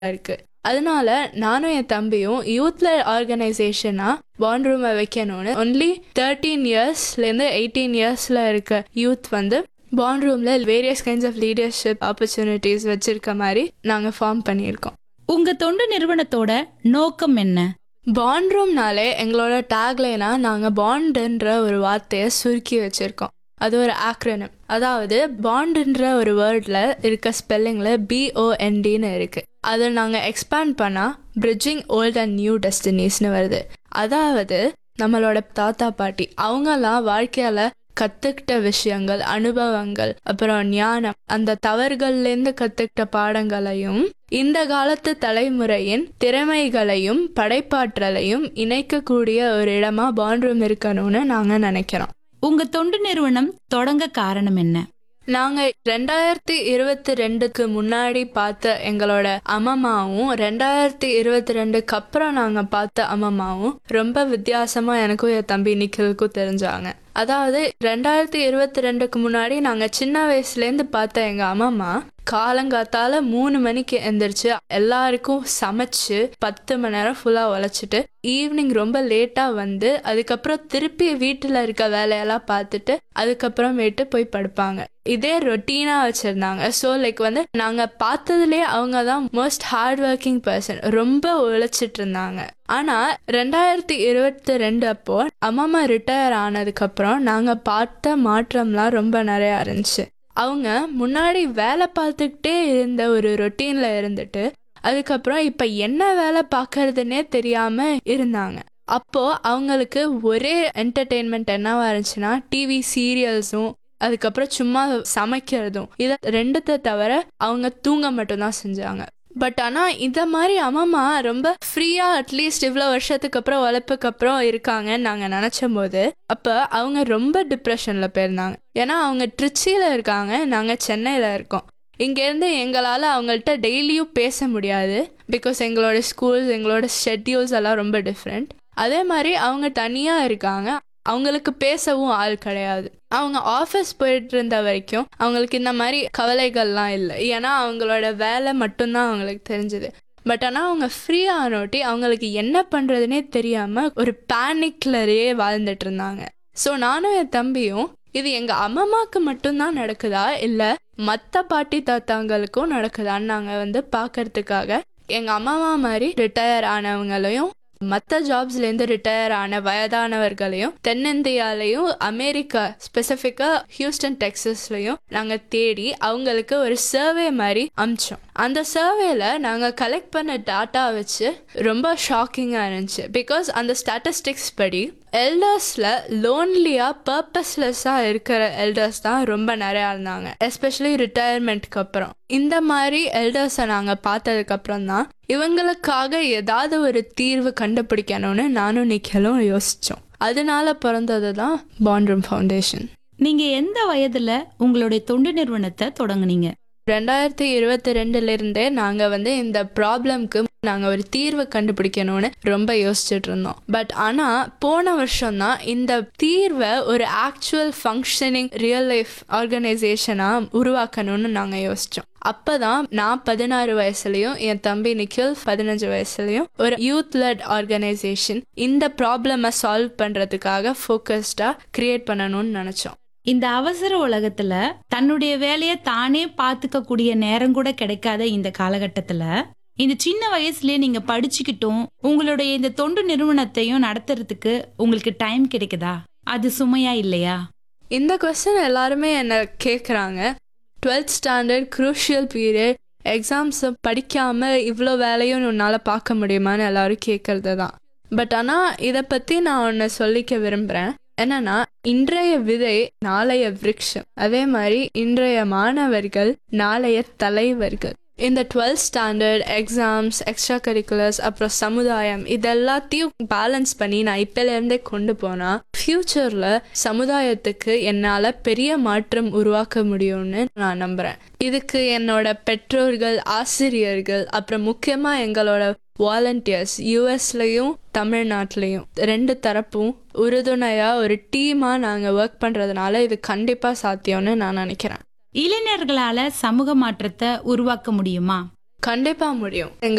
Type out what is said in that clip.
இருக்கு அதனால நானும் என் தம்பியும் யூத்ல ஆர்கனைசேஷனா பாண்ட் ரூமை வைக்கணும்னு ஒன்லி தேர்ட்டீன் இயர்ஸ்லேருந்து எயிட்டீன் இயர்ஸ்ல இருக்க யூத் வந்து பாண்ட் ரூம்ல various kinds of leadership opportunities வச்சிருக்க மாதிரி நாங்கள் ஃபார்ம் பண்ணியிருக்கோம் உங்க தொண்டு நிறுவனத்தோட நோக்கம் என்ன பாண்ட் ரூம்னாலே எங்களோட டேக்லைனா நாங்கள் பாண்டுன்ற ஒரு வார்த்தையை சுருக்கி வச்சிருக்கோம் அது ஒரு ஆக்ரனம் அதாவது பாண்டுன்ற ஒரு வேர்டில் இருக்க ஸ்பெல்லிங்கில் பிஓஎன்டின்னு இருக்கு அதை நாங்கள் எக்ஸ்பேண்ட் பண்ணால் பிரிட்ஜிங் ஓல்ட் அண்ட் நியூ டெஸ்டினிஸ்னு வருது அதாவது நம்மளோட தாத்தா பாட்டி அவங்கெல்லாம் வாழ்க்கையால கத்துக்கிட்ட விஷயங்கள் அனுபவங்கள் அப்புறம் ஞானம் அந்த தவறுகள்லேருந்து கத்துக்கிட்ட பாடங்களையும் இந்த காலத்து தலைமுறையின் திறமைகளையும் படைப்பாற்றலையும் இணைக்கக்கூடிய ஒரு இடமா பாண்ட்ரூம் இருக்கணும்னு நாங்க நினைக்கிறோம் உங்க தொண்டு நிறுவனம் தொடங்க காரணம் என்ன நாங்க ரெண்டாயிரத்தி இருபத்தி ரெண்டுக்கு முன்னாடி பார்த்த எங்களோட அம்மம்மாவும் ரெண்டாயிரத்தி இருபத்தி ரெண்டுக்கு அப்புறம் நாங்க பார்த்த அம்மம்மாவும் ரொம்ப வித்தியாசமா எனக்கும் என் தம்பி நிக்கிலுக்கும் தெரிஞ்சாங்க அதாவது ரெண்டாயிரத்தி இருபத்தி ரெண்டுக்கு முன்னாடி நாங்க சின்ன வயசுலேருந்து பார்த்த எங்க அம்மம்மா காலங்காத்தால மூணு மணிக்கு எந்திரிச்சு எல்லாருக்கும் சமைச்சு பத்து மணி நேரம் ஃபுல்லா உழைச்சிட்டு ஈவினிங் ரொம்ப லேட்டா வந்து அதுக்கப்புறம் திருப்பி வீட்டுல இருக்க வேலையெல்லாம் பார்த்துட்டு அதுக்கப்புறமேட்டு போய் படுப்பாங்க இதே ரொட்டீனா வச்சிருந்தாங்க ஸோ லைக் வந்து நாங்க பார்த்ததுலேயே அவங்க தான் மோஸ்ட் ஹார்ட் ஒர்க்கிங் பர்சன் ரொம்ப உழைச்சிட்டு இருந்தாங்க ஆனா ரெண்டாயிரத்தி இருபத்தி ரெண்டு அப்போ அம்மா ரிட்டையர் ஆனதுக்கு அப்புறம் நாங்க பார்த்த மாற்றம்லாம் ரொம்ப நிறையா இருந்துச்சு அவங்க முன்னாடி வேலை பார்த்துக்கிட்டே இருந்த ஒரு ரொட்டீன்ல இருந்துட்டு அதுக்கப்புறம் இப்ப என்ன வேலை பார்க்கறதுனே தெரியாம இருந்தாங்க அப்போ அவங்களுக்கு ஒரே என்டர்டெயின்மெண்ட் என்னவா இருந்துச்சுன்னா டிவி சீரியல்ஸும் அதுக்கப்புறம் சும்மா சமைக்கிறதும் இதை ரெண்டுத்தை தவிர அவங்க தூங்க மட்டும்தான் செஞ்சாங்க பட் ஆனால் இந்த மாதிரி அம்மா ரொம்ப ஃப்ரீயாக அட்லீஸ்ட் இவ்வளோ வருஷத்துக்கு அப்புறம் உழைப்புக்கு அப்புறம் இருக்காங்கன்னு நாங்கள் நினச்சும் போது அப்போ அவங்க ரொம்ப டிப்ரெஷனில் போயிருந்தாங்க ஏன்னா அவங்க ட்ரிச்சியில் இருக்காங்க நாங்கள் சென்னையில் இருக்கோம் இங்கேருந்து எங்களால் அவங்கள்ட்ட டெய்லியும் பேச முடியாது பிகாஸ் எங்களோட ஸ்கூல்ஸ் எங்களோட ஷெட்யூல்ஸ் எல்லாம் ரொம்ப டிஃப்ரெண்ட் அதே மாதிரி அவங்க தனியாக இருக்காங்க அவங்களுக்கு பேசவும் ஆள் கிடையாது அவங்க ஆஃபீஸ் போயிட்டு இருந்த வரைக்கும் அவங்களுக்கு இந்த மாதிரி கவலைகள்லாம் இல்லை ஏன்னா அவங்களோட வேலை மட்டும்தான் அவங்களுக்கு தெரிஞ்சது பட் ஆனால் அவங்க ஃப்ரீ ஆனோட்டி அவங்களுக்கு என்ன பண்ணுறதுனே தெரியாமல் ஒரு பேனிக்லரே வாழ்ந்துட்டு இருந்தாங்க ஸோ நானும் என் தம்பியும் இது எங்கள் அம்மம்மாக்கு மட்டும்தான் நடக்குதா இல்லை மற்ற பாட்டி தாத்தாங்களுக்கும் நடக்குதான்னு நாங்கள் வந்து பார்க்கறதுக்காக எங்கள் அம்மாவா மாதிரி ரிட்டையர் ஆனவங்களையும் மற்ற ஜாப்ஸ்லேருந்து ரிட்டையர் ஆன வயதானவர்களையும் தென்னிந்தியாலையும் அமெரிக்கா ஸ்பெசிஃபிக்காக ஹியூஸ்டன் டெக்ஸஸ்லையும் நாங்கள் தேடி அவங்களுக்கு ஒரு சர்வே மாதிரி அமிச்சோம் அந்த சர்வேல நாங்கள் கலெக்ட் பண்ண டாட்டா வச்சு ரொம்ப ஷாக்கிங்காக இருந்துச்சு பிகாஸ் அந்த ஸ்டாட்டிஸ்டிக்ஸ் படி எல்டர்ஸில் லோன்லியாக பர்பஸ்லெஸ்ஸாக இருக்கிற எல்டர்ஸ் தான் ரொம்ப நிறையா இருந்தாங்க எஸ்பெஷலி ரிட்டையர்மெண்ட்க்கு அப்புறம் இந்த மாதிரி எல்டர்ஸை நாங்கள் பார்த்ததுக்கப்புறம் தான் இவங்களுக்காக ஏதாவது ஒரு தீர்வு கண்டுபிடிக்கணும்னு நானும் நிக்கலும் யோசித்தோம் அதனால பிறந்தது தான் பாண்ட்ரூம் ஃபவுண்டேஷன் நீங்க எந்த வயதுல உங்களுடைய தொண்டு நிறுவனத்தை தொடங்குனீங்க ரெண்டாயிரத்தி இருபத்தி ரெண்டுல இருந்தே நாங்க வந்து இந்த ப்ராப்ளம்க்கு நாங்க ஒரு தீர்வு கண்டுபிடிக்கணும்னு ரொம்ப யோசிச்சுட்டு இருந்தோம் பட் ஆனா போன வருஷம் தான் இந்த தீர்வை ஒரு ஆக்சுவல் ஃபங்க்ஷனிங் ரியல் லைஃப் ஆர்கனைசேஷனா உருவாக்கணும்னு நாங்க யோசிச்சோம் அப்பதான் நான் பதினாறு வயசுலயும் என் தம்பி நிக்கில் பதினஞ்சு வயசுலயும் ஒரு யூத் லெட் ஆர்கனைசேஷன் இந்த ப்ராப்ளமை சால்வ் பண்றதுக்காக ஃபோக்கஸ்டா கிரியேட் பண்ணணும்னு நினைச்சோம் இந்த அவசர உலகத்துல தன்னுடைய வேலையை தானே பாத்துக்க கூடிய நேரம் கூட கிடைக்காத இந்த காலகட்டத்துல இந்த சின்ன வயசுலயே நீங்க படிச்சுக்கிட்டும் உங்களுடைய இந்த தொண்டு நிறுவனத்தையும் நடத்துறதுக்கு உங்களுக்கு டைம் கிடைக்குதா அது சுமையா இல்லையா இந்த கொஸ்டின் எல்லாருமே என்ன கேட்குறாங்க டுவெல்த் ஸ்டாண்டர்ட் குரூஷியல் பீரியட் எக்ஸாம்ஸை படிக்காமல் இவ்வளோ வேலையும் உன்னால் பார்க்க முடியுமான்னு எல்லாரும் கேட்கறது தான் பட் ஆனால் இதை பற்றி நான் ஒன்று சொல்லிக்க விரும்புகிறேன் என்னன்னா இன்றைய விதை நாளைய விருட்சம் அதே மாதிரி இன்றைய மாணவர்கள் நாளைய தலைவர்கள் இந்த twelfth standard exams extra curriculars அப்புறம் சமுதாயம் இதெல்லாத்தையும் பேலன்ஸ் பண்ணி நான் இப்போலேருந்தே கொண்டு போனால் ஃப்யூச்சரில் சமுதாயத்துக்கு என்னால் பெரிய மாற்றம் உருவாக்க முடியும்னு நான் நம்புகிறேன் இதுக்கு என்னோட பெற்றோர்கள் ஆசிரியர்கள் அப்புறம் முக்கியமாக எங்களோட வாலண்டியர்ஸ் யூஎஸ்லையும் தமிழ்நாட்டிலையும் ரெண்டு தரப்பும் உறுதுணையாக ஒரு டீமாக நாங்கள் ஒர்க் பண்ணுறதுனால இது கண்டிப்பாக சாத்தியம்னு நான் நினைக்கிறேன் இளைஞர்களால சமூக மாற்றத்தை உருவாக்க முடியுமா கண்டிப்பாக முடியும் எங்க